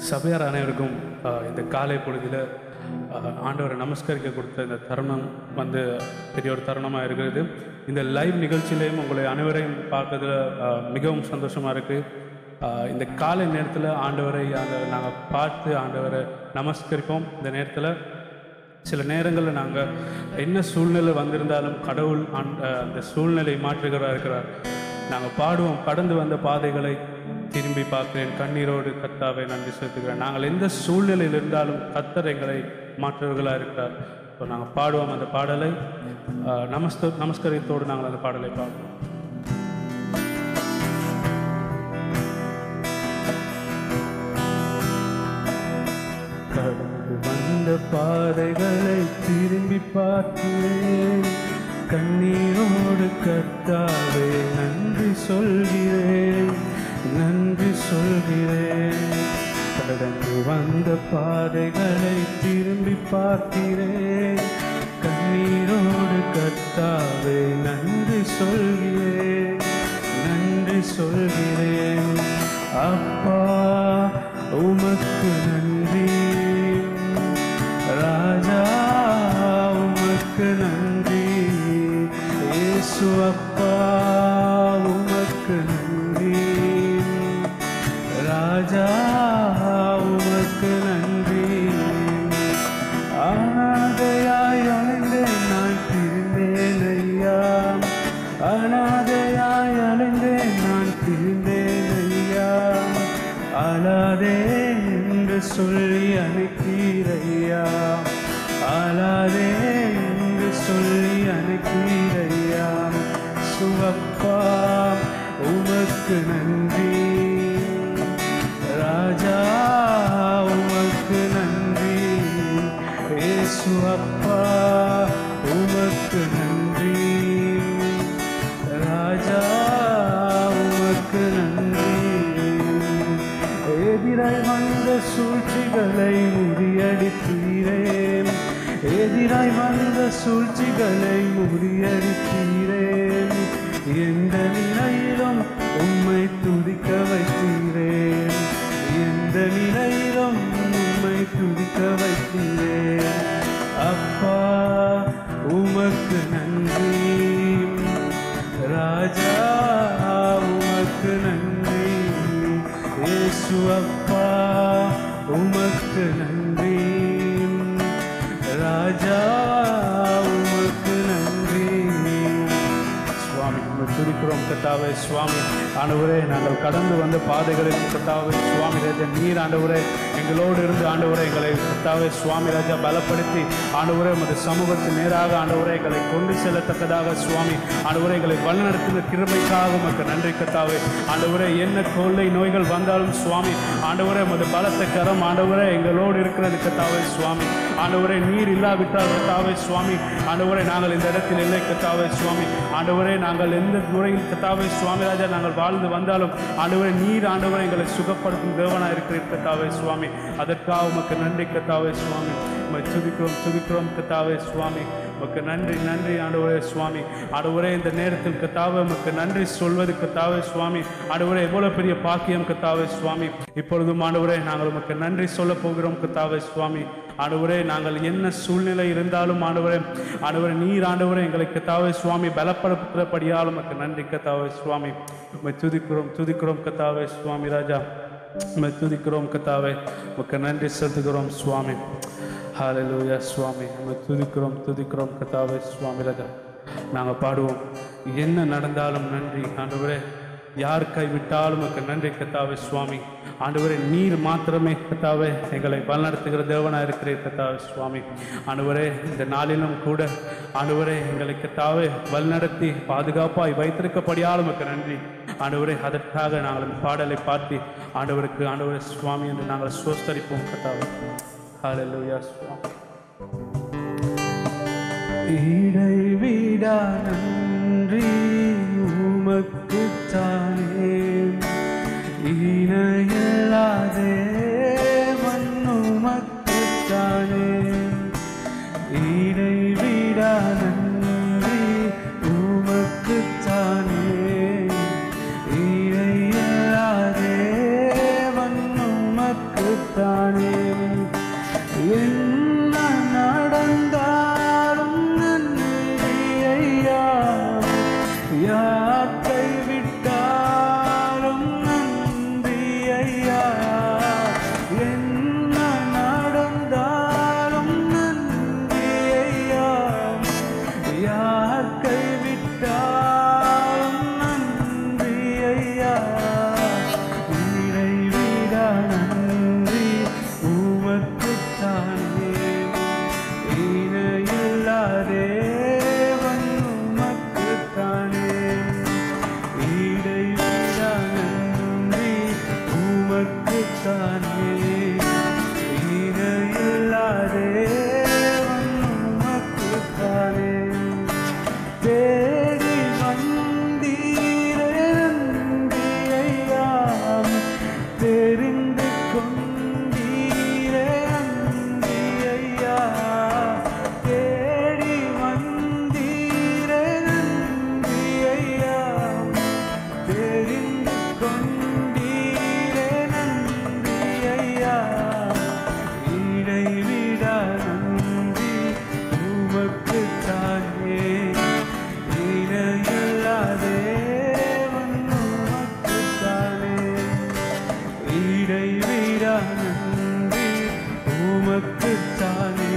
சபையார் அனைவருக்கும் ஆஹ், இந்த காலை பொழுதில் ஆஹ், ஆண்டவரை நமஸ்கரிக்க கொடுத்த இந்த தருணம் வந்து பெரிய ஒரு தருணமாக இருக்கிறது இந்த லைவ் நிகழ்ச்சியிலையும் உங்களை அனைவரையும் பார்க்கறதுல ஆஹ், மிகவும் சந்தோஷமாக இருக்குது இந்த காலை நேரத்தில் ஆண்டவரை அந்த நாங்கள் பார்த்து ஆண்டவரை நமஸ்கரிப்போம் இந்த நேரத்தில் சில நேரங்களில் நாங்கள் என்ன சூழ்நிலை வந்திருந்தாலும் கடவுள் அந்த அந்த சூழ்நிலை மாற்றுகிறவராக இருக்கிறார் நாங்கள் பாடுவோம் கடந்து வந்த பாதைகளை திரும்பி பார்க்கிறேன் கண்ணீரோடு கத்தாவை நன்றி செலுத்துகிறேன் நாங்கள் எந்த சூழ்நிலையில் இருந்தாலும் கத்தர் எங்களை மாற்றுவர்களாக இருக்கிறார் ஸோ நாங்கள் பாடுவோம் அந்த பாடலை ஆஹ், நமஸ்த நமஸ்கரித்தோடு நாங்கள் அந்த பாடலை பாடுவோம் கடந்து வந்த பாதைகளை திரும்பி பார்க்கிறேன் கண்ணீரோடு கத்தாவே நன்றி சொல்கிறேன் நன்றி சொல்கிறேன் கடந்து வந்த பாதைகளை திரும்பி பார்க்கிறேன் கண்ணீரோடு கத்தாவே நன்றி சொல்கிறேன் நன்றி சொல்கிறேன் அப்பா உமக்கு நன்றி ராஜா உமக்கு நன்றி இயேசு அப்பா உமக்கு நன்றி ராஜா உமக்கு நன்றி அனாதையாய் அலைந்தேன் நான் திருந்தேன் ஐயா அனாதையாய் அலைந்தேன் நான் திருந்தேன் ஐயா அழாதே என்று சொல்லி அனுப்பீரையா அழாதே என்று சொல்லி அனுப்பீரையா சுவப்பா உமக்கு நன்றி ராஜா உமக்கு நன்றி இயேசு அப்பா உமக்கு நன்றி ராஜா உமக்கு நன்றி எதிராய் வந்த சூழ்ச்சிகளை முறியடித்தீரே எதிராய் வந்த சூழ்ச்சிகளை முறியடித்தீரே எந்த நிலையிலும் உம்மை துதிக்க வைத்தீரே எந்த நிலையிலும் உம்மை துதிக்க வைத்தீரே அப்பா உமக்கு நன்றி ராஜா உமக்கு நன்றி இயேசு அப்பா உமக்கு நன்றி ராஜா உமக்கு நன்றி சுவாமி உம்மை துதிக்கிறோம் கத்தாவே சுவாமி ஆண்டவரே நாங்கள் கடந்து வந்த பாதைகளில் கத்தாவே சுவாமி ராஜா நீர் ஆண்டவரே எங்களோடு இருந்து ஆண்டவரே எங்களை கத்தாவே சுவாமி ராஜா பலப்படுத்தி ஆண்டவரே உமது சமூகத்தின் நேராக ஆண்டவரே எங்களை கொண்டு செல்லத்தக்கதாக சுவாமி ஆண்டவரே எங்களை வழிநடத்துகிற கிருபைக்காக உமக்கு நன்றி கத்தாவே ஆண்டவரே என்ன கொள்ளை நோய்கள் வந்தாலும் சுவாமி ஆண்டவரே உமது பலத்த கரம் ஆண்டவரே எங்களோடு இருக்கிறது கத்தாவே சுவாமி ஆண்டவரே நீர் இல்லாவிட்டால் கத்தாவே சுவாமி ஆண்டவரே நாங்கள் இந்த இடத்தில் இல்லை கத்தாவே சுவாமி ஆண்டவரே நாங்கள் எந்த முறையில் கத்தாவே சுவாமி ராஜா நாங்கள் வாழ்ந்து வந்தாலும் ஆண்டவரே நீர் ஆண்டவரே எங்களை சுகப்படுத்தும் தேவனாக இருக்கிறீர் கத்தாவே சுவாமி அதற்காக உமக்கு நன்றி கத்தாவே சுவாமி உம்மை துதிக்கிறோம் துதிக்கிறோம் கத்தாவே சுவாமி உமக்கு நன்றி நன்றி ஆண்டவரே சுவாமி ஆண்டவரே இந்த நேரத்தில் கத்தாவே உமக்கு நன்றி சொல்வது கத்தாவே சுவாமி ஆண்டவரே எவ்வளவு பெரிய பாக்கியம் கத்தாவே சுவாமி இப்பொழுதும் ஆண்டவரே நாங்கள் உமக்கு நன்றி சொல்ல போகிறோம் கத்தாவே சுவாமி ஆண்டவரே நாங்கள் என்ன சூழ்நிலை இருந்தாலும் ஆண்டவரே ஆண்டவரே நீர் ஆண்டவரே எங்களை கத்தாவே சுவாமி பலப்படுத்துகிறபடியால் உமக்கு நன்றி கத்தாவே சுவாமி உம்மை துதிக்கிறோம் துதிக்கிறோம் கத்தாவே சுவாமி ராஜா உம்மை துதிக்கிறோம் கத்தாவே உமக்கு நன்றி செலுத்துகிறோம் சுவாமி ஹalleluya சுவாமி உம்மை துதிக்கிறோம் துதிக்கிறோம் கத்தாவே சுவாமி ராஜா நாங்கள் பாடுவோம் என்ன நடந்தாலும் நன்றி ஆண்டவரே யார் கைவிட்டாலும் உமக்கு நன்றி கத்தாவே சுவாமி ஆண்டவரே நீர் மாத்திரமே கத்தாவே எங்களை வழிநடத்துகிற தேவனாக இருக்கிறீர் கத்தாவே சுவாமி ஆண்டவரே இந்த நாளிலும் கூட ஆண்டவரே எங்களை கத்தாவே வழிநடத்தி பாதுகாப்பாய் வைத்திருக்கப்படியாலும் உமக்கு நன்றி ஆண்டவரே அதற்காக நாங்கள் இந்த பாடலை பார்த்து ஆண்டவருக்கு ஆண்டவரே சுவாமி என்று நாங்கள் சோஸ்தரிப்போம் கத்தாவே ஹalleluya சுவாமி இடைவிடா நன்றி உமக்குத்தானே இணையில்லாதே மண்ணுமக்குத்தானே இடைவிடா நன்றி உமக்குத்தானே இணையில்லாதே மண்ணுமக்குத்தானே யார் கைவிட்டாலும் நன்றி ஐயா என்ன நடந்தாலும் நன்றி ஐயா யார் கைவிட்டாலும் நன்றி ஐயா இறைவிட நன்றி உமக்குத்தானே இணையில்லாதே உமக்குத்தானே இடைவிட நன்றி உமக்குத்தானே இணையில்லாதே உமக்குத்தானே தேடி வந்தீரே நன்றி ஐயா தெரிந்து கொண்டீரே நன்றி ஐயா தேடி வந்தீரே நன்றி ஐயா தெரிந்து கொண்டீரே நன்றி ஐயா இடைவிட நன்றி உமக்குத்தானே இணையில்லாதே உமக்குத்தானே இடைவிட நன்றி உமக்குத்தானே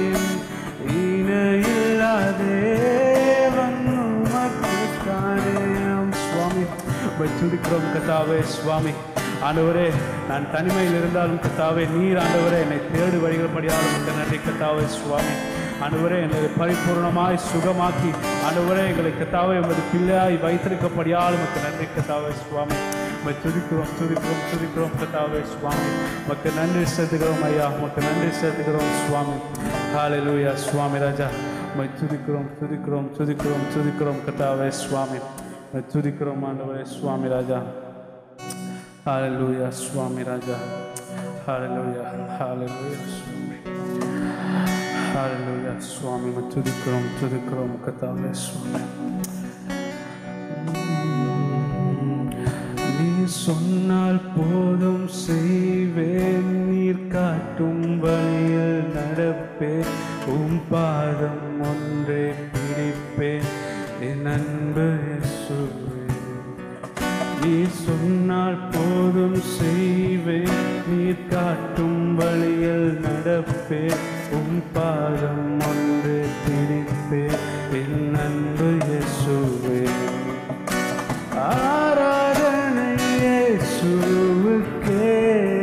இணையில்லாதே உமக்குத்தானே சுவாமி வச்சுடிக்கிறோம் கத்தாவே சுவாமி ஆண்டவரே நான் தனிமையில் இருந்தாலும் கத்தாவே நீர் ஆண்டவரே என்னை தேடு வழிகளப்படியாலும் உமக்கு நன்றி கத்தாவே சுவாமி ஆண்டவரே என்னை பரிபூர்ணமாய் சுகமாக்கி ஆண்டவரே எங்களை கத்தாவே உமது பிள்ளையாய் வைத்திருக்கப்படியாலும் உமக்கு நன்றி கத்தாவே சுவாமி உம்மை துதிக்கிறோம் துதிக்கிறோம் துதிக்கிறோம் கத்தாவே சுவாமி உமக்கு நன்றி செலுத்துகிறோம் ஐயா உமக்கு நன்றி செலுத்துகிறோம் சுவாமி ஹalleluya சுவாமி ராஜா உம்மை துதிக்கிறோம் துதிக்கிறோம் துதிக்கிறோம் துதிக்கிறோம் கத்தாவே சுவாமி உம்மை துதிக்கிறோம் ஆண்டவரே சுவாமி ராஜா ஹalleluya சுவாமி ராஜா ஹalleluya ஹalleluya சுவாமி ஹalleluya சுவாமி உம்மை துதிக்கிறோம் துதிக்கிறோம் கத்தாவே சுவாமி நீ சொன்னால் போதும் செய்வேன் நீர் காட்டும் வழியில் நடப்பேன் உம் பாதம் ஒன்றே பிடிப்பேன் என் அன்பு இயேசுவே நீ சொன்னால் போதும் செய்வேன் நீர் காட்டும் வழியில் நடப்பேன் உம் பாதம் ஒன்றே பிடிப்பேன் என் அன்பு இயேசுவே ஆராதனை இயேசுவுக்கே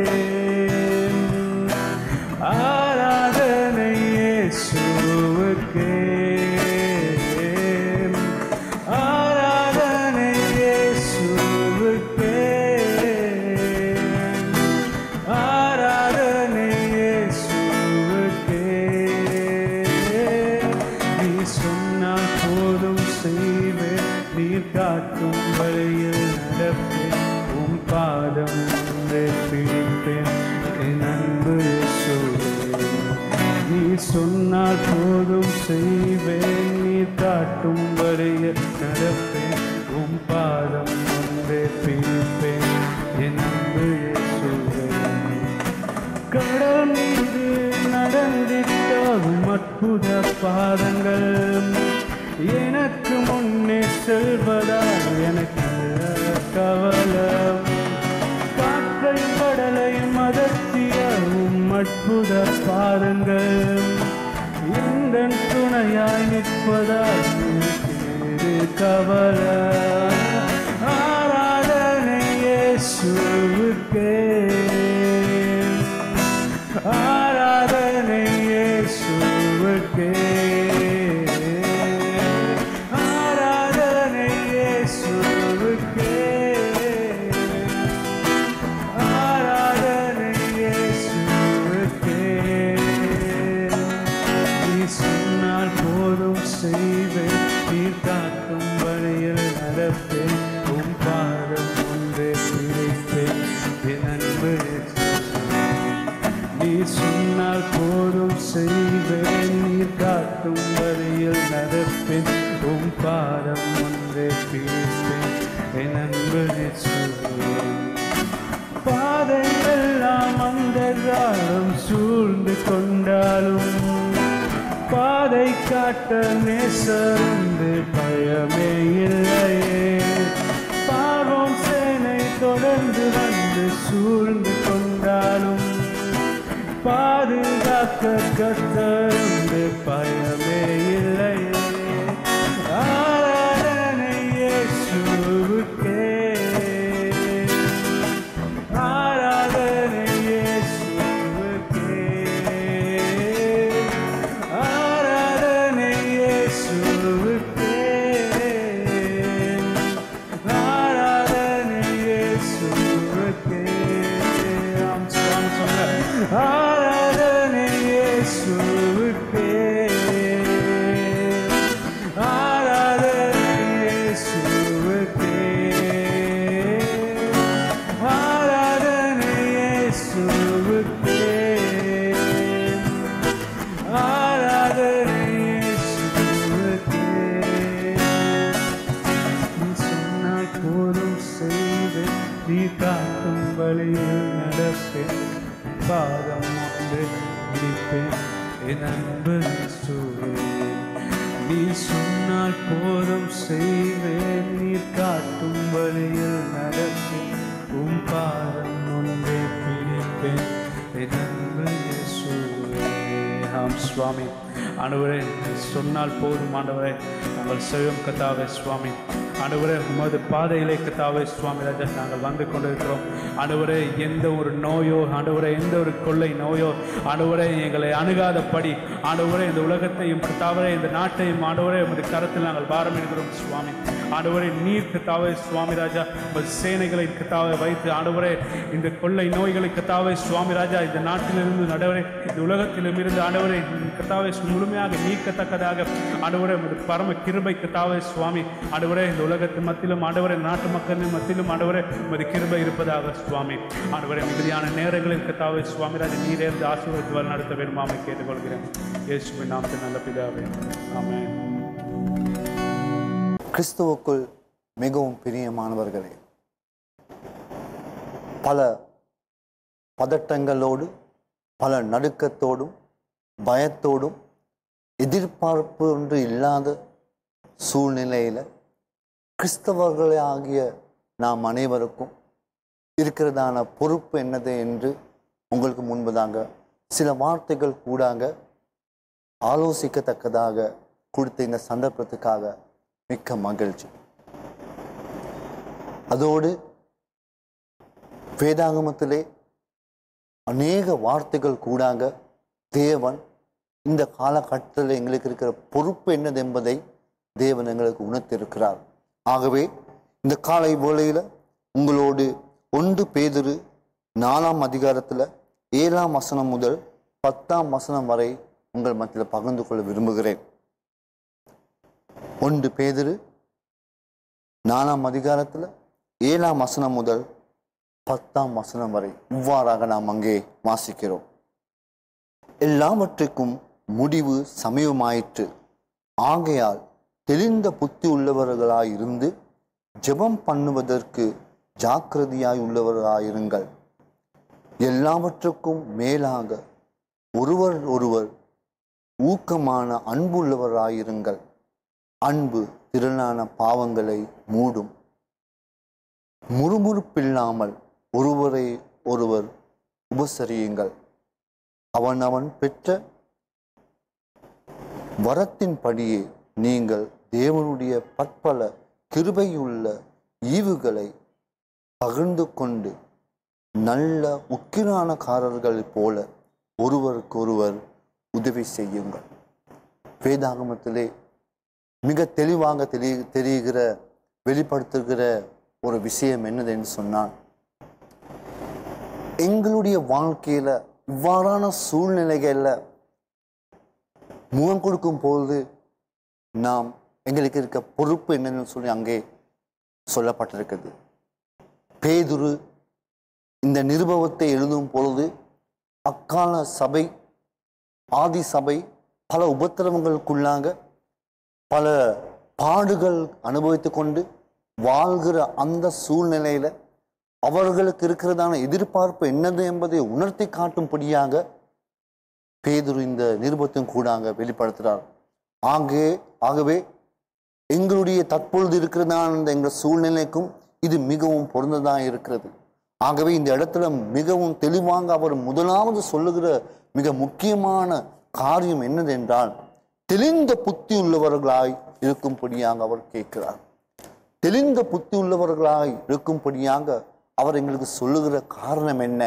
ஆராதனை இயேசுவுக்கே ஆராதனை இயேசுவுக்கே ஆராதனை இயேசுவுக்கே நீ சொன்னால் போதும் செய்வேன் நீர் காட்டும் வழியில் நடப்பேன் உம் பாதம் ஒன்றே பிடிப்பேன் என் அன்பு இயேசுவே நீ சொன்னால் போதும் செய்வேன் நீர் காட்டும் வழியில் நடப்பேன் உம் பாதம் ஒன்றே பிடிப்பேன் என் அன்பு இயேசுவே கடல் மீது நடந்திட்டாகும் அற்புத பாதங்கள் எனக்கு முன்னே செல்வதால் எனக்கு கவலம் காற்றை கடலையும் அதத்தியவும் அற்புத பாதங்கள் இந்த துணையாய் நிற்பதால் எனக்கு கவலை ஆராதனை இயேசுவுக்கே ஆராதனை இயேசுவுக்கே ஆராதனை இயேசுவுக்கே ஆராதனை இயேசுவுக்கே நீ சொன்னால் போதும் செய்வேன் நீர் காட்டும் வழியில் நடப்பேன் உம் பாதம் ஒன்றே பிடிப்பேன் என் அன்பு இயேசுவே. நீ சொன்னால் போதும் செய்வேன் நீர் காட்டும் வழியில் நடப்பேன் உம் பாதம் ஒன்றே பிடிப்பேன் என் அன்பு இயேசுவே. பாதையெல்லாம் அந்த காலம் சூழ்ந்து கொண்டாலும் பா பாதை காட்ட நேசருந்து பயமே இல்லையே பாவம் சேனை தொடர்ந்து வந்து சூழ்ந்து கொண்டாலும் பாதுகாக்க கத்தருந்து பயமே இல்லையே ஆராதனை இயேசுவுக்கே ஆராதனை இயேசுவுக்கே ஆராதனை இயேசுவுக்கே ஆராதனை இயேசுவுக்கே ஆம் சுவாமி சொல்லுங்க ஆராதனை இயேசுவுக்கே ஆராதனை இயேசுவுக்கே ஆராதனை இயேசுவுக்கே ஆராதனை இயேசுவுக்கே நீ சொன்னால் போதும் செய்வேன் நீ காட்டும் வழியில் நடப்பேன் பாதம் ஒன்று பிடிப்பேன் என் அன்பு இயேசுவே. நீ சொன்னால் போதும் செய்வேன் நீ காட்டும் வழியில் நடப்பேன் உன் பாதம் ஒன்றே பிடிப்பேன் என் அன்பு இயேசுவே. ஆம் சுவாமி ஆண்டவரே நீ சொன்னால் போதும் ஆண்டவரே நாங்கள் செய்யும் கத்தாவே சுவாமி ஆண்டவரே உமது பாதையிலே கத்தாவே சுவாமி ராஜா நாங்கள் வந்து கொண்டிருக்கிறோம் ஆண்டவரே எந்த ஒரு நோயோ ஆண்டவரே எந்த ஒரு கொள்ளை நோயோ ஆண்டவரே எங்களை அணுகாதபடி ஆண்டவரே இந்த உலகத்தையும் கத்தாவரே இந்த நாட்டையும் ஆண்டவரே உமது கரத்தில் நாங்கள் பாரம் எடுக்கிறோம் சுவாமி ஆண்டவரே நீர் கத்தாவே சுவாமி ராஜா உமது சேனைகளை கத்தாவை வைத்து ஆண்டவரே இந்த கொள்ளை நோய்களை கத்தாவே சுவாமி ராஜா இந்த நாட்டிலிருந்து நடவரே இந்த உலகத்திலும் இருந்து ஆண்டவரே கத்தாவை முழுமையாக நீக்கத்தக்கதாக ஆண்டவரே உமது பரம கிருபை கத்தாவே சுவாமி ஆண்டவரே இந்த உலகத்து மத்தியிலும் ஆண்டவரே இந்த நாட்டு மக்களின் மத்தியிலும் ஆண்டவரே உமது கிருபை இருப்பதாக சுவாமி ஆண்டவரே மிகுதியான நேரங்களில் கத்தாவே சுவாமி ராஜா நீரே இருந்து ஆசீர்வதித்து வழி நடத்த வேண்டுமாமை கேட்டுக்கொள்கிறேன் இயேசுவின் நாமத்தில் நல்ல பிதாவே ஆமென் கிறிஸ்துவுக்குள் மிகவும் பிரியமானவர்களே பல பதட்டங்களோடு பல நடுக்கத்தோடும் பயத்தோடும் எதிர்பார்ப்பு ஒன்று இல்லாத சூழ்நிலையில் கிறிஸ்தவர்களாகிய நாம் அனைவருக்கும் இருக்கிறதான பொறுப்பு என்னது என்று உங்களுக்கு முன்பதாக சில வார்த்தைகள் கூடாக ஆலோசிக்கத்தக்கதாக கொடுத்த இந்த சந்தர்ப்பத்துக்காக மிக்க மகிழ்ச்சி அதோடு வேதாகமத்திலே அநேக வார்த்தைகள் கூடாக தேவன் இந்த காலகட்டத்தில் எங்களுக்கு இருக்கிற பொறுப்பு என்னது என்பதை தேவன் எங்களுக்கு உணர்த்திருக்கிறார் ஆகவே இந்த காலை வேளையில் உங்களோடு ஒன்று பேதுரு நாலாம் அதிகாரத்தில் ஏழாம் வசனம் முதல் பத்தாம் வசனம் வரை உங்கள் மத்தியில் பகிர்ந்து கொள்ள விரும்புகிறேன் ஒன்று பேதுரு நாலாம் அதிகாரத்தில் ஏழாம் வசனம் முதல் பத்தாம் வசனம் வரை இவ்வாறாக நாம் அங்கே வாசிக்கிறோம் எல்லாவற்றுக்கும் முடிவு சமயமாயிற்று ஆகையால் தெளிந்த புத்தி உள்ளவர்களாயிருந்து ஜெபம் பண்ணுவதற்கு ஜாக்கிரதையாய் உள்ளவர்களாயிருங்கள் எல்லாவற்றுக்கும் மேலாக ஒருவர் ஒருவர் ஊக்கமான அன்புள்ளவராயிருங்கள் அன்பு திரளான பாவங்களை மூடும் முறுமுறுப்பில்லாமல் ஒருவரை ஒருவர் உபசரியுங்கள் அவனவன் பெற்ற வரத்தின்படியே நீங்கள் தேவனுடைய பற்பல கிருபையுள்ள ஈவுகளை பகிர்ந்து கொண்டு நல்ல உக்கிரானக்காரர்களைப் போல ஒருவருக்கொருவர் உதவி செய்யுங்கள் வேதாகமத்திலே மிக தெளிவாக தெரி தெரிகிற வெளிப்படுத்துகிற ஒரு விஷயம் என்னதுன்னு சொன்னால் எங்களுடைய வாழ்க்கையில இவ்வாறான சூழ்நிலைகள்ல முகம் கொடுக்கும் போது நாம் எங்களுக்கு இருக்க பொறுப்பு என்னன்னு சொல்லி அங்கே சொல்லப்பட்டிருக்குது பேதுரு இந்த நிருபவத்தை எழுதும் பொழுது அக்கால சபை ஆதி சபை பல உபத்திரவங்களுக்குள்ளாக பல பாடுகள் அனுபவித்து கொண்டு வாழ்கிற அந்த சூழ்நிலையில அவர்களுக்கு இருக்கிறதான எதிர்பார்ப்பு என்னது என்பதை உணர்த்தி காட்டும்படியாக பேதுரு இந்த நிருபத்தின் கூடாக வெளிப்படுத்துகிறார் ஆங்கே ஆகவே எங்களுடைய தற்பொழுது இருக்கிறதான இந்த எங்கள் சூழ்நிலைக்கும் இது மிகவும் பொருந்ததாக இருக்கிறது ஆகவே இந்த இடத்துல மிகவும் தெளிவாக அவர் முதலாவது சொல்லுகிற மிக முக்கியமான காரியம் என்னதென்றால் தெளிந்த புத்தி உள்ளவர்களாய் இருக்கும்படியாக அவர் கேட்கிறார் தெளிந்த புத்தி உள்ளவர்களாய் இருக்கும்படியாக அவர் எங்களுக்கு சொல்லுகிற காரணம் என்ன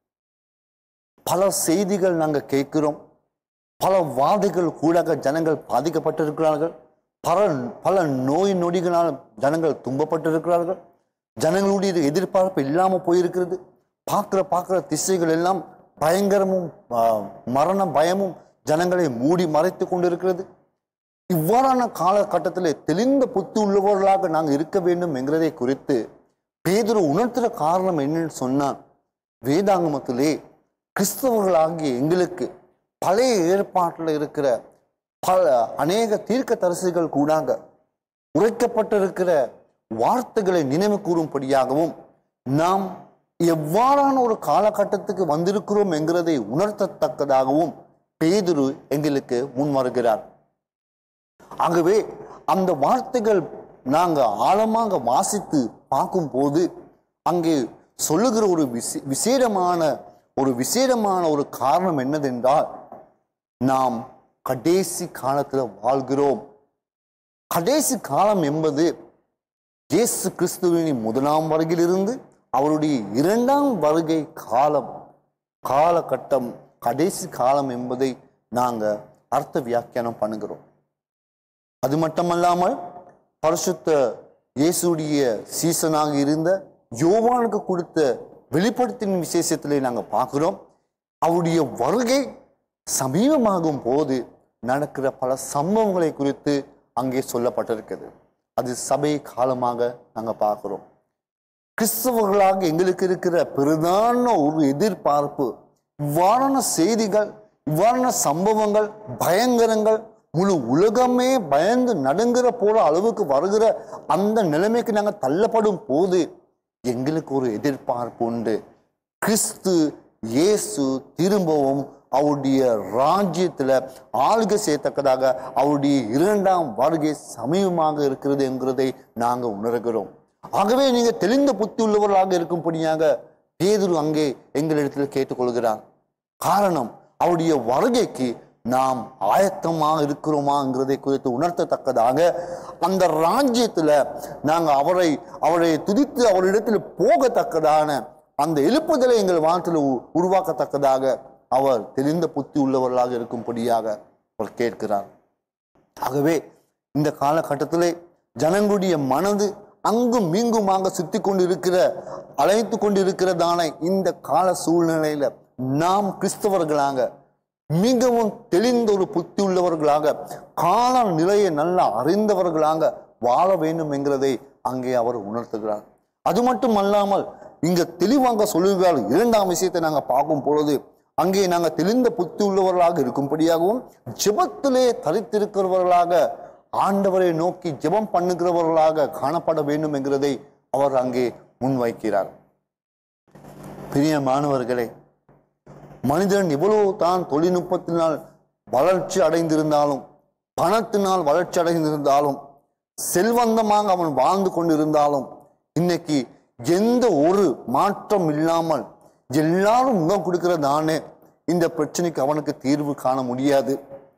பல செய்திகள் நாங்கள் கேட்கிறோம் பல வாதைகள் கூட ஜனங்கள் பாதிக்கப்பட்டிருக்கிறார்கள் பல பல நோய் நொடிகளால் ஜனங்கள் துன்பப்பட்டிருக்கிறார்கள் ஜனங்களுடைய எதிர்பார்ப்பு இல்லாமல் போயிருக்கிறது பார்க்குற பார்க்குற திசைகள் எல்லாம் பயங்கரமும் ஆ, மரண பயமும் ஜனங்களை மூடி மறைத்து கொண்டிருக்கிறது இவ்வாறான காலகட்டத்தில் தெளிந்த புத்தி உள்ளவர்களாக நாங்கள் இருக்க வேண்டும் என்கிறதை குறித்து பேதுரு உணர்த்துற காரணம் என்னன்னு சொன்னால் வேதாங்கமத்திலே கிறிஸ்தவர்களாகிய எங்களுக்கு பழைய ஏற்பாட்டில் இருக்கிற பல அநேக தீர்க்க தரிசிகள் கூடாங்க உரைக்கப்பட்டிருக்கிற வார்த்தைகளை நினைவு கூறும்படியாகவும் நாம் எவ்வாறான ஒரு காலகட்டத்துக்கு வந்திருக்கிறோம் என்கிறதை உணர்த்தத்தக்கதாகவும் பேதுரு எங்களுக்கு முன் வருகிறார் ஆகவே அந்த வார்த்தைகள் நாங்க ஆழமாக வாசித்து பார்க்கும்போது அங்கே சொல்லுகிற ஒரு விசே விசேடமான ஒரு விசேடமான ஒரு காரணம் என்னதென்றால் நாம் கடைசி காலத்தில் வாழ்கிறோம் கடைசி காலம் என்பது இயேசு கிறிஸ்துவின் முதலாம் வருகையிலிருந்து அவருடைய இரண்டாம் வருகை காலம் காலகட்டம் கடைசி காலம் என்பதை நாங்கள் அர்த்த வியாக்கியானம் பண்ணுகிறோம் அது மட்டுமல்லாமல் பரிசுத்த இயேசுடைய சீசனாக இருந்த யோவானுக்கு கொடுத்த வெளிப்படுத்தின் விசேஷத்திலே நாங்கள் பார்க்கிறோம் அவருடைய வருகை சமீபமாகும் போது நடக்கிற பல சம்பவங்களை குறித்து அங்கே சொல்லப்பட்டிருக்கிறது அது சபை காலமாக நாங்கள் பார்க்கிறோம் கிறிஸ்தவர்களாக எங்களுக்கு இருக்கிற பிரதான ஒரு எதிர்பார்ப்பு இவ்வாறான செய்திகள் இவ்வாறான சம்பவங்கள் பயங்கரங்கள் முழு உலகமே பயந்து நடுங்கிற போற அளவுக்கு வருகிற அந்த நிலைமைக்கு நாங்கள் தள்ளப்படும் போது எங்களுக்கு ஒரு எதிர்பார்ப்பு உண்டு கிறிஸ்து இயேசு திரும்பவும் அவருடைய ராஜ்யத்துல ஆளுகை செய்யத்தக்கதாக அவருடைய இரண்டாம் வருகை சமீபமாக இருக்கிறது என்கிறதை நாங்க உணர்கிறோம் ஆகவே நீங்க தெளிந்த புத்தி உள்ளவர்களாக இருக்கும்படியாக பேதுரு அங்கே எங்களிடத்தில் கேட்டுக்கொள்கிறார் காரணம் அவருடைய வருகைக்கு நாம் ஆயத்தமாக இருக்கிறோமாங்கிறதை குறித்து உணர்த்தத்தக்கதாக அந்த ராஜ்யத்துல நாங்க அவரை அவரை துதித்து அவரிடத்தில் போகத்தக்கதான அந்த எழுப்புதலை எங்கள் வாழ்த்தில் உ- உருவாக்கத்தக்கதாக அவர் தெளிந்த புத்தி உள்ளவர்களாக இருக்கும்படியாக அவர் கேட்கிறார் ஆகவே இந்த காலகட்டத்திலே ஜனங்களுடைய மனது அங்கும் மீங்குமாக சுத்தி கொண்டிருக்கிற அழைத்து கொண்டிருக்கிறதான இந்த கால சூழ்நிலையில நாம் கிறிஸ்தவர்களாக மிகவும் தெளிந்த ஒரு புத்தி உள்ளவர்களாக கால நிலையை நல்லா அறிந்தவர்களாக வாழ வேண்டும் என்கிறதை அங்கே அவர் உணர்த்துகிறார் அது மட்டும் அல்லாமல் இங்க தெளிவாக சொல்லுகிறார் இரண்டாம் விஷயத்தை நாங்க பார்க்கும் பொழுது அங்கே நாங்க தெளிந்த புத்தி உள்ளவர்களாக இருக்கும்படியாகவும் ஜெபத்திலே தரித்திருக்கிறவர்களாக ஆண்டவரை நோக்கி ஜெபம் பண்ணுகிறவர்களாக காணப்பட வேண்டும் என்கிறதை அவர் அங்கே முன்வைக்கிறார் பிரியமானவர்களே மனிதன் எவ்வளவு தான் தொழில்நுட்பத்தினால் வளர்ச்சி அடைந்திருந்தாலும் பணத்தினால் வளர்ச்சி அடைந்திருந்தாலும் செல்வந்தமாக அவன் வாழ்ந்து கொண்டிருந்தாலும் இன்னைக்கு எந்த ஒரு மாற்றம் இல்லாமல் எல்லாரும் முகம் கொடுக்கிறதானே இந்த பிரச்சனைக்கு அவனுக்கு தீர்வு காண முடியாது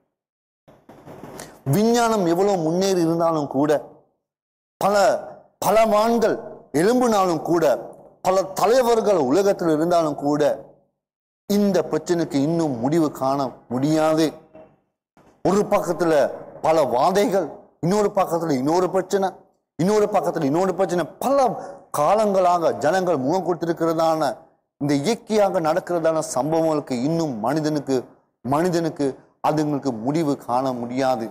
விஞ்ஞானம் எவ்வளவு முன்னேறி இருந்தாலும் கூட பல பலவான்கள் எழும்பினாலும் கூட பல தலைவர்கள் உலகத்தில் இருந்தாலும் கூட இந்த பிரச்சனைக்கு இன்னும் முடிவு காண முடியாது ஒரு பக்கத்துல பல வாதைகள் இன்னொரு பக்கத்துல இன்னொரு பிரச்சனை இன்னொரு பக்கத்துல இன்னொரு பிரச்சனை பல காலங்களாக ஜனங்கள் முகம் கொடுத்திருக்கிறதான இந்த இயற்கையாக நடக்கிறதான சம்பவங்களுக்கு இன்னும் மனிதனுக்கு மனிதனுக்கு அதுங்களுக்கு முடிவு காண முடியாது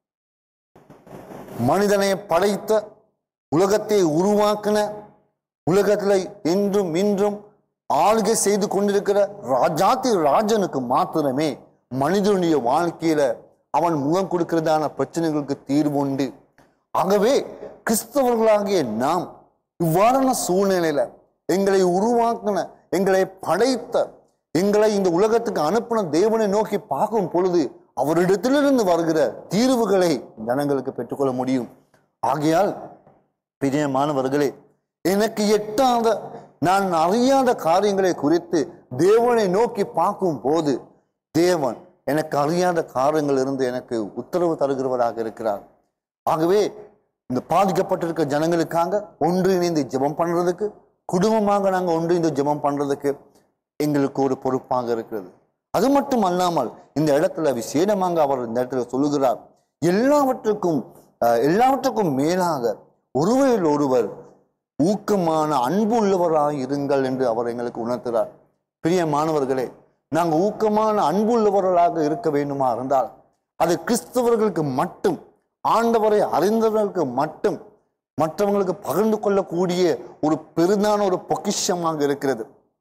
மனிதனை படைத்த உலகத்தை உருவாக்கின உலகத்துல என்றும் இன்றும் ஆளுகை செய்து கொண்டிருக்கிற ராஜாதி ராஜனுக்கு மாத்திரமே மனிதனுடைய வாழ்க்கையில அவன் முகம் கொடுக்கிறதான பிரச்சனைகளுக்கு தீர்வு உண்டு ஆகவே கிறிஸ்தவர்களாகிய நாம் இவ்வாறான சூழ்நிலையில எங்களை உருவாக்கின எங்களை படைத்த எங்களை இந்த உலகத்துக்கு அனுப்பின தேவனை நோக்கி பார்க்கும் பொழுது அவரிடத்திலிருந்து வருகிற தீர்வுகளை ஜனங்களுக்கு பெற்றுக்கொள்ள முடியும் ஆகையால் பிரியமானவர்களே எனக்கு எட்டாத நான் அறியாத காரியங்களை குறித்து தேவனை நோக்கி பார்க்கும் போது தேவன் எனக்கு அறியாத காரியங்கள் இருந்து எனக்கு உத்தரவு தருகிறவராக இருக்கிறார் ஆகவே இந்த பாதிக்கப்பட்டிருக்க ஜனங்களுக்காக ஒன்றிணைந்து ஜெபம் பண்றதுக்கு குடும்பமாக நாங்க ஒன்றிணைந்து ஜெபம் பண்றதுக்கு எங்களுக்கு ஒரு பொறுப்பாக இருக்கிறது அது மட்டும் அல்லாமல் இந்த இடத்துல விசேடமாக அவர் இந்த இடத்துல சொல்லுகிறார் எல்லாவற்றுக்கும் அஹ், எல்லாவற்றுக்கும் மேலாக ஒருவரில் ஒருவர் ஊக்கமான அன்பு உள்ளவராய் இருங்கள் என்று அவர் எங்களுக்கு உணர்த்துகிறார் பிரியமானவர்களே நாங்கள் ஊக்கமான அன்பு உள்ளவர்களாக இருக்க வேண்டுமா இருந்தால் அது கிறிஸ்தவர்களுக்கு மட்டும் ஆண்டவரை அறிந்தவர்களுக்கு மட்டும் மற்றவங்களுக்கு பகிர்ந்து கொள்ளக்கூடிய ஒரு பெரிதான ஒரு பொக்கிஷமாக இருக்கிறது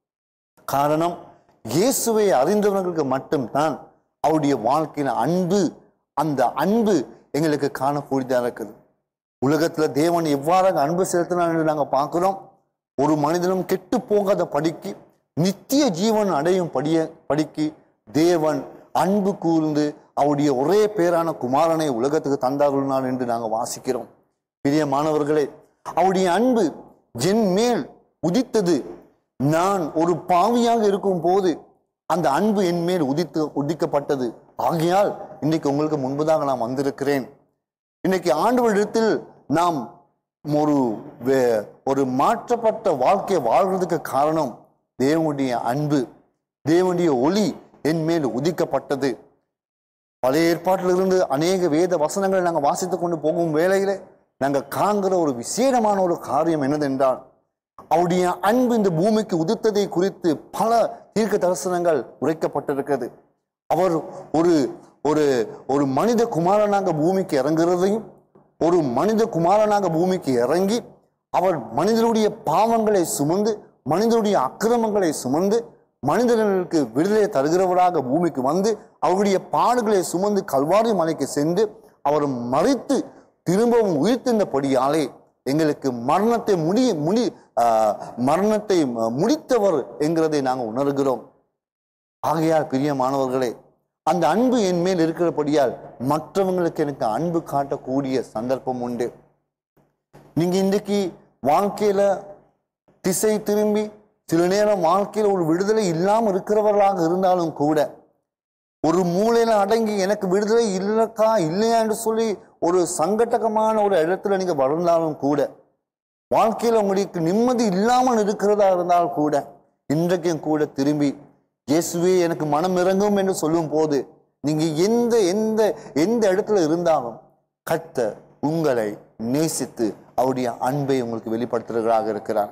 காரணம் இயேசுவை அறிந்தவர்களுக்கு மட்டும்தான் அவருடைய வாழ்க்கையின் அன்பு அந்த அன்பு எங்களுக்கு காணக்கூடியதாக இருக்குது உலகத்துல தேவன் எவ்வாறாக அன்பு செலுத்தினார் என்று நாங்க பார்க்கிறோம் ஒரு மனிதனும் கெட்டு போகாத படிக்கு நித்திய ஜீவன் அடையும் படிய படிக்கு தேவன் அன்பு கூர்ந்து அவருடைய ஒரே பேரான குமாரனை உலகத்துக்கு தந்தாருனார் என்று நாங்க வாசிக்கிறோம் பிரியமானவர்களே அவருடைய அன்பு என் மேல் உதித்தது நான் ஒரு பாவியாக இருக்கும் போது அந்த அன்பு என் மேல் உதித்து உதிக்கப்பட்டது ஆகையால் இன்னைக்கு உங்களுக்கு முன்பதாக நான் வந்திருக்கிறேன் இன்னைக்கு ஆண்டவரிடத்தில் நாம் ஒரு வே- ஒரு மாற்றப்பட்ட வாழ்க்கையை வாழ்றதுக்கு காரணம் தேவனுடைய அன்பு தேவனுடைய ஒளி என் மேல் உதிக்கப்பட்டது பழைய ஏற்பாட்டிலிருந்து அநேக வேத வசனங்களை நாங்கள் வாசித்து கொண்டு போகும் வேளையிலே நாங்கள் காண்கிற ஒரு விசேடமான ஒரு காரியம் என்னதென்றால் அவருடைய அன்பு இந்த பூமிக்கு உதித்ததை குறித்து பல தீர்க்க தரிசனங்கள் உரைக்கப்பட்டிருக்கிறது அவர் ஒரு ஒரு ஒரு மனித குமாரனாக பூமிக்கு இறங்குறதையும் ஒரு மனித குமாரனாக பூமிக்கு இறங்கி அவர் மனிதனுடைய பாவங்களை சுமந்து மனிதனுடைய அக்கிரமங்களை சுமந்து மனிதர்களுக்கு விடுதலை தருகிறவராக பூமிக்கு வந்து அவருடைய பாடுகளை சுமந்து கல்வாரி மலைக்கு சென்று அவர் மறித்து திரும்பவும் உயிர்த்தெழுந்தபடியாலே எங்களுக்கு மரணத்தை முடி முடி ஆஹ், மரணத்தை ம- முடித்தவர் என்கிறதை நாங்கள் உணர்கிறோம் ஆகையால் பிரியமானவர்களே அந்த அன்பு என் மேல் இருக்கிறபடியால் மற்றவங்களுக்கு எனக்கு அன்பு காட்டக்கூடிய சந்தர்ப்பம் உண்டு நீங்க இன்றைக்கு வாழ்க்கையில திசை திரும்பி சில நேரம் வாழ்க்கையில ஒரு விடுதலை இல்லாமல் இருக்கிறவர்களாக இருந்தாலும் கூட ஒரு மூலையில அடங்கி எனக்கு விடுதலை இல்லக்கா இல்லையா என்று சொல்லி ஒரு சங்கடகமான ஒரு இடத்துல நீங்க வளர்ந்தாலும் கூட வாழ்க்கையில உங்களுக்கு நிம்மதி இல்லாமல் இருக்கிறதா இருந்தால் கூட இன்றைக்கும் கூட திரும்பி இயேசுவே எனக்கு மனம் இறங்கும் என்று சொல்லும் போது நீங்க எந்த எந்த எந்த இடத்துல இருந்தாலும் கர்த்தர் உங்களை நேசித்து அவருடைய அன்பை உங்களுக்கு வெளிப்படுத்துகிறவராக இருக்கிறார்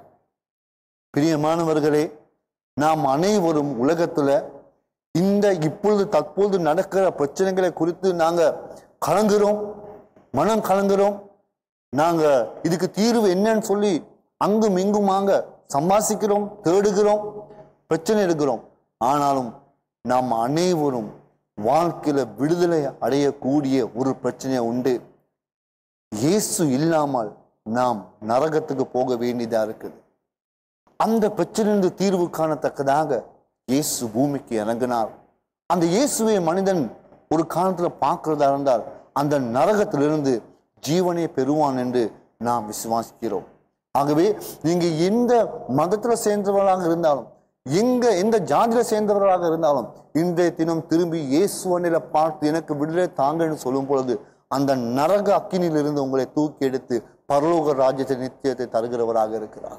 பிரியமானவர்களே நாம் அனைவரும் உலகத்துல இந்த இப்பொழுது தற்பொழுது நடக்கிற பிரச்சனைகளை குறித்து நாங்க கலங்குறோம் மனம் கலங்குறோம் நாங்க இதுக்கு தீர்வு என்னன்னு சொல்லி அங்கும் இங்குமாங்க சம்பாசிக்கிறோம் தேடுகிறோம் பிரச்சனை எடுக்கிறோம் ஆனாலும் நாம் அனைவரும் வாழ்க்கையில விடுதலை அடையக்கூடிய ஒரு பிரச்சனை உண்டு இயேசு இல்லாமல் நாம் நரகத்துக்கு போக வேண்டியதா இருக்குது அந்த பிரச்சனையிலிருந்து தீர்வு காணத்தக்கதாக இயேசு பூமிக்கு இறங்கினார் அந்த இயேசுவை மனிதன் ஒரு காலத்துல பார்க்கிறதா இருந்தால் அந்த நரகத்திலிருந்து ஜீவனை பெறுவான் என்று நாம் விசுவாசிக்கிறோம் ஆகவே நீங்க எந்த மதத்துல சேர்ந்தவர்களாக இருந்தாலும் எங்க எந்த ஜாதியில சேர்ந்தவர்களாக இருந்தாலும் இன்றைய தினம் திரும்பி இயேசுவனில பார்த்து எனக்கு விடுதலை தாங்கன்னு சொல்லும் பொழுது அந்த நரக அக்கினியிலிருந்து உங்களை தூக்கி எடுத்து பரலோக ராஜ்யத்தை நித்தியத்தை தருகிறவராக இருக்கிறார்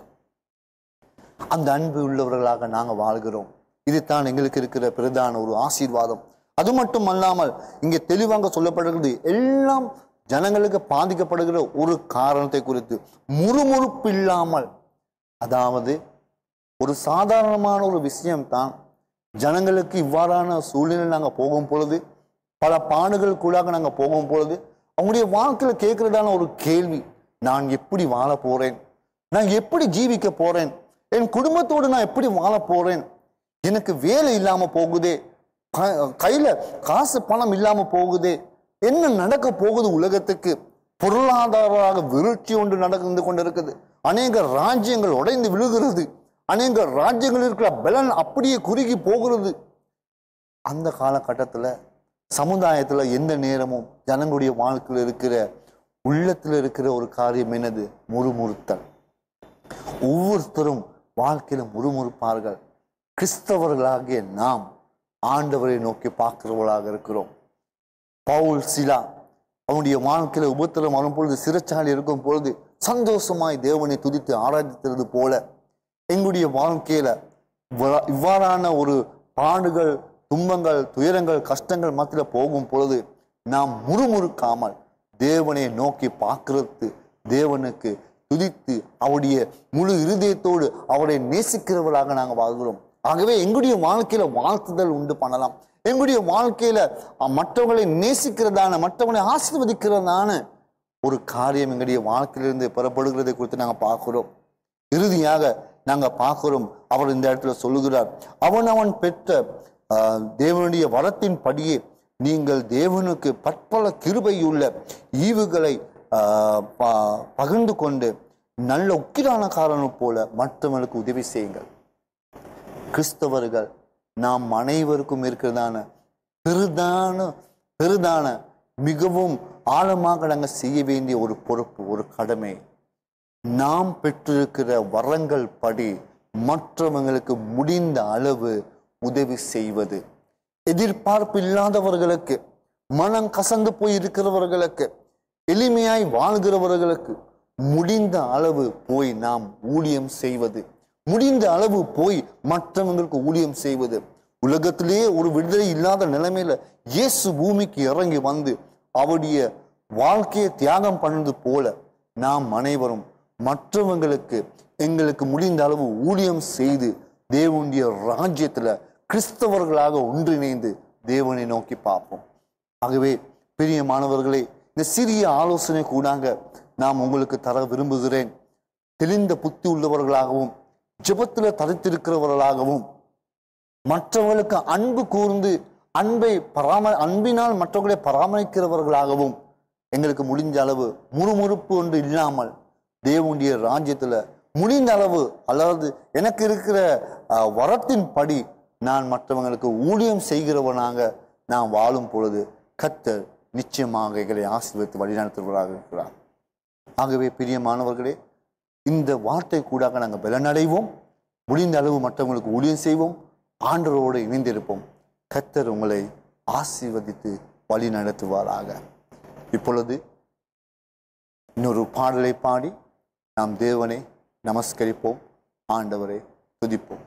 அந்த அன்பு உள்ளவர்களாக நாங்க வாழ்கிறோம் இதுதான் எங்களுக்கு இருக்கிற பிரதான ஒரு ஆசீர்வாதம் அது மட்டும் அல்லாமல் இங்கே தெளிவாக சொல்லப்படுகிறது எல்லாம் ஜனங்களுக்கு பாதிக்கப்படுகிற ஒரு காரணத்தை குறித்து முறுமுறுப்பு இல்லாமல் அதாவது ஒரு சாதாரணமான ஒரு விஷயம்தான் ஜனங்களுக்கு இவ்வாறான சூழ்நிலை நாங்க போகும் பொழுது பல பாடுகள் கூடாக நாங்க போகும் பொழுது அவங்களுடைய வாழ்க்கையில கேட்கிறதான ஒரு கேள்வி நான் எப்படி வாழ போறேன் நான் எப்படி ஜீவிக்க போறேன் என் குடும்பத்தோடு நான் எப்படி வாழ போறேன் எனக்கு வேலை இல்லாம போகுதே க- கையில காசு பணம் இல்லாம போகுதே என்ன நடக்க போகுது உலகத்துக்கு பொருளாதார வீழ்ச்சி ஒன்று நடந்து கொண்டிருக்குது அநேக ராஜ்யங்கள் உடைந்து விழுகிறது அநேக ராஜ்யங்கள் இருக்கிற பலன் அப்படியே குறுகி போகிறது அந்த காலகட்டத்துல சமுதாயத்துல எந்த நேரமும் ஜனங்களுடைய வாழ்க்கையில் இருக்கிற உள்ளத்துல இருக்கிற ஒரு காரியம் என்னது முறுமுறுத்தல் ஒவ்வொருத்தரும் வாழ்க்கையில முறுமுறுப்பார்கள் கிறிஸ்தவர்களாகிய நாம் ஆண்டவரை நோக்கி பார்க்கிறவர்களாக இருக்கிறோம் பவுல் சிலா அவனுடைய வாழ்க்கையில உபத்திரம் வரும் பொழுது சிறைச்சாலை இருக்கும் பொழுது சந்தோஷமாய் தேவனை துதித்து ஆராதித்தது போல எங்களுடைய வாழ்க்கையில இவ்வா- இவ்வாறான ஒரு பாடுகள் துன்பங்கள் துயரங்கள் கஷ்டங்கள் மத்தியில போகும் பொழுது நாம் முறுமுறுக்காமல் தேவனை நோக்கி பார்க்கிறது தேவனுக்கு துதித்து அவருடைய முழு இருதயத்தோடு அவரை நேசிக்கிறவர்களாக நாங்கள் வாழ்கிறோம் ஆகவே எங்களுடைய வாழ்க்கையில வாழ்த்துதல் உண்டு பண்ணலாம் எங்களுடைய வாழ்க்கையில அஹ், மற்றவர்களை நேசிக்கிறதான மற்றவர்களை ஆசீர்வதிக்கிறதான ஒரு காரியம் எங்களுடைய வாழ்க்கையிலிருந்து பெறப்படுகிறதை குறித்து நாங்கள் பார்க்கிறோம் இறுதியாக நாங்க பார்க்கிறோம் அவர் இந்த இடத்துல சொல்லுகிறார் அவன் அவன் பெற்ற ஆஹ், தேவனுடைய வரத்தின் படியே நீங்கள் தேவனுக்கு பற்பல கிருபையுள்ள ஈவுகளை ஆஹ், ப- பகிர்ந்து கொண்டு நல்ல உக்கிரானக்காரனை போல மற்றவர்களுக்கு உதவி செய்யுங்கள் கிறிஸ்தவர்கள் நாம் அனைவருக்கும் இருக்கிறதான பெரிதான பெரிதான மிகவும் ஆழமாக நாங்கள் செய்ய வேண்டிய ஒரு பொறுப்பு ஒரு கடமை நாம் பெற்றிருக்கிற வரங்கள் படி மற்றவங்களுக்கு முடிந்த அளவு உதவி செய்வது எதிர்பார்ப்பு இல்லாதவர்களுக்கு மனம் கசந்து போய் இருக்கிறவர்களுக்கு எளிமையாய் வாழ்கிறவர்களுக்கு முடிந்த அளவு போய் நாம் ஊழியம் செய்வது முடிந்த அளவு போய் மற்றவங்களுக்கு ஊழியம் செய்வது உலகத்திலேயே ஒரு விடுதலை இல்லாத நிலைமையில இயேசு பூமிக்கு இறங்கி வந்து அவருடைய வாழ்க்கையை தியாகம் பண்ணது போல நாம் அனைவரும் மற்றவங்களுக்கு எங்களுக்கு முடிந்த அளவு ஊழியம் செய்து தேவனுடைய ராஜ்யத்துல கிறிஸ்தவர்களாக ஒன்றிணைந்து தேவனை நோக்கி பார்ப்போம் ஆகவே பெரிய மாணவர்களே இந்த சிறிய ஆலோசனை கூடாங்க நாம் உங்களுக்கு தர விரும்புகிறேன் தெளிந்த புத்தி உள்ளவர்களாகவும் ஜெபத்துல தரித்திருக்கிறவர்களாகவும் மற்றவர்களுக்கு அன்பு கூர்ந்து அன்பை பராம அன்பினால் மற்றவர்களை பராமரிக்கிறவர்களாகவும் எங்களுக்கு முடிஞ்ச அளவு முறுமுறுப்பு ஒன்று இல்லாமல் தேவனுடைய ராஜ்யத்துல முடிந்த அளவு அதாவது எனக்கு இருக்கிற அஹ், வரத்தின் படி நான் மற்றவங்களுக்கு ஊழியம் செய்கிறவனாக நான் வாழும் பொழுது கர்த்தர் நிச்சயமாக எங்களை ஆசீர்வதித்து வழிநடத்துவதாக இருக்கிறார் ஆகவே பிரியமானவர்களே இந்த வார்த்தை கூடாக நாங்கள் பலனடைவோம் முடிந்த அளவு மற்றவங்களுக்கு ஊழியம் செய்வோம் ஆண்டவரோடு இணைந்திருப்போம் கர்த்தர் உங்களை ஆசீர்வதித்து வழி நடத்துவாராக இப்பொழுது இன்னொரு பாடலை பாடி நாம் தேவனை நமஸ்கரிப்போம் ஆண்டவரை துதிப்போம்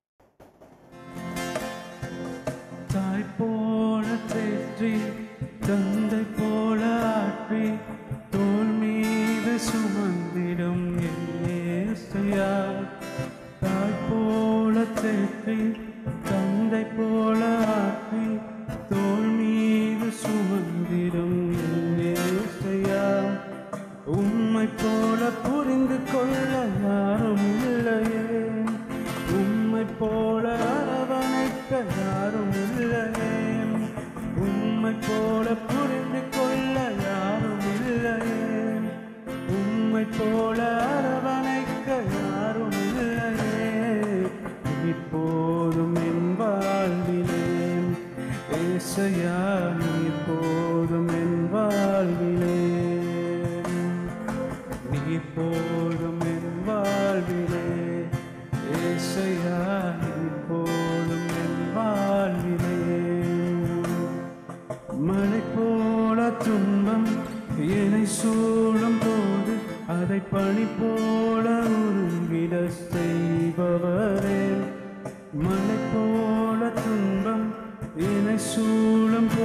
தாய் போல தேற்றி தந்தை போல ஆற்றி தோல் மீது சுமந்திடும் என்னேசையா தாய் போல தேற்றி தந்தை போல ஆற்றி தோல் மீது சுமந்திடும் என்னேசையா உம்மை போல புரிந்து கொள்ள யாரும் இல்லையே உம்மை போல அரவணைக்க யாரும் இல்லையே உம்மை போல புரிந்து கொள்ள யாரும் இல்லையே உம்மை போல அரவணைக்க யாரும் இல்லையே இப்போதும் என் வாழ்விலே ஏசையா நீ போதும் என் வாழ்விலே நீ போதும் என் வாழ்விலே ஏசையா நீ போதும் என் வாழ்விலே மலை போல துன்பம் என்னை சூழும் போது அதை பனி போல உருகிட செய்பவரே மலை போல துன்பம் என்னை சூழும்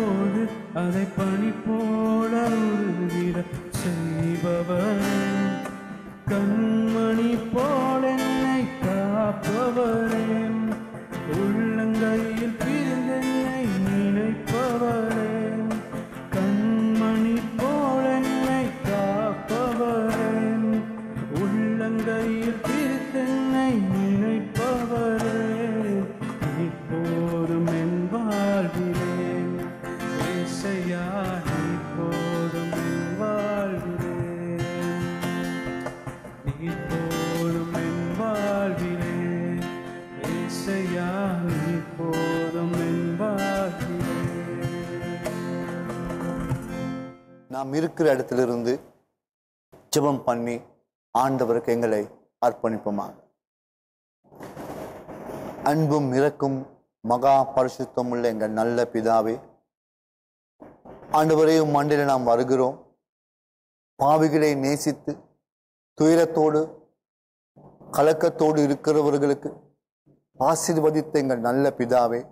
நாம் இருக்கிற இடத்திலிருந்து ஜெபம் பண்ணி ஆண்டவருக்கு எங்களை அர்ப்பணிப்போமாக அன்பும் இறக்கும் மகா பரிசுத்தம் உள்ள எங்கள் நல்ல பிதாவே ஆண்டவரே உம் மண்டில நாம் வருகிறோம் பாவிகளை நேசித்து துயரத்தோடு கலக்கத்தோடு இருக்கிறவர்களுக்கு ஆசீர்வதித்த எங்கள் நல்ல பிதாவே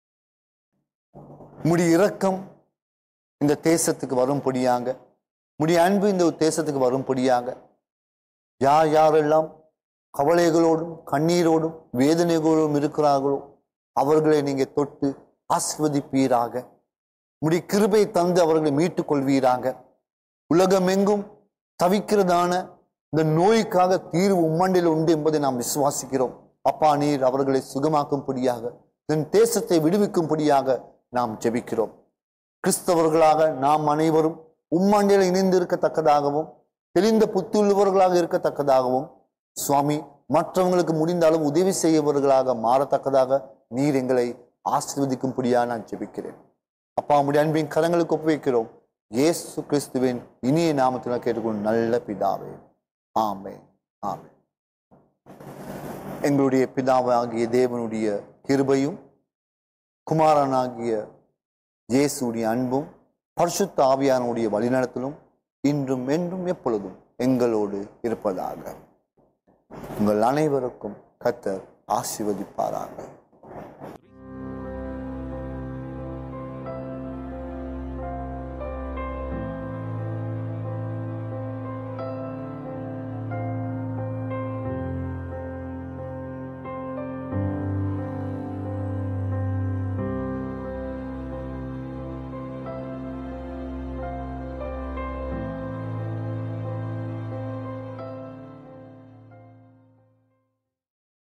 முடி இரக்கம் இந்த தேசத்துக்கு வரும்படியாக முடி அன்பு இந்த தேசத்துக்கு வரும்படியாக யார் யாரெல்லாம் கவலைகளோடும் கண்ணீரோடும் வேதனைகளோடும் இருக்கிறார்களோ அவர்களை நீங்க தொட்டு ஆஸ்வதிப்பீராக முடி கிருபை தந்து அவர்களை மீட்டுக் கொள்வீராக உலகமெங்கும் தவிக்கிறதான இந்த நோய்க்காக தீர்வு உம்மண்டில் உண்டு என்பதை நாம் விசுவாசிக்கிறோம் அப்பா நீர் அவர்களை சுகமாக்கும்படியாக தன் தேசத்தை விடுவிக்கும்படியாக நாம் ஜெபிக்கிறோம் கிறிஸ்தவர்களாக நாம் அனைவரும் உம்மண்டில் இணைந்து இருக்கத்தக்கதாகவும் தெளிந்த புத்துள்ளவர்களாக இருக்கத்தக்கதாகவும் சுவாமி மற்றவங்களுக்கு முடிந்தாலும் உதவி செய்யவர்களாக மாறத்தக்கதாக நீர் எங்களை ஆசீர்வதிக்கும்படியாக நான் ஜெபிக்கிறேன் அப்பா உம்முடைய அன்பின் கரங்களுக்கு ஒப்புவிக்கிறோம் இயேசு கிறிஸ்துவின் இனிய நாமத்தில் கேட்டுக்கொண்டு நல்ல பிதாவே ஆமே ஆமே எங்களுடைய பிதாவாகிய தேவனுடைய கிருபையும் குமாரனாகிய இயேசுடைய அன்பும் பரிசுத்த ஆவியானுடைய வழிநடத்தலும் இன்றும் என்றும் எப்பொழுதும் எங்களோடு இருப்பதாக உங்கள் அனைவருக்கும் கத்தர் ஆசீர்வதிப்பாராக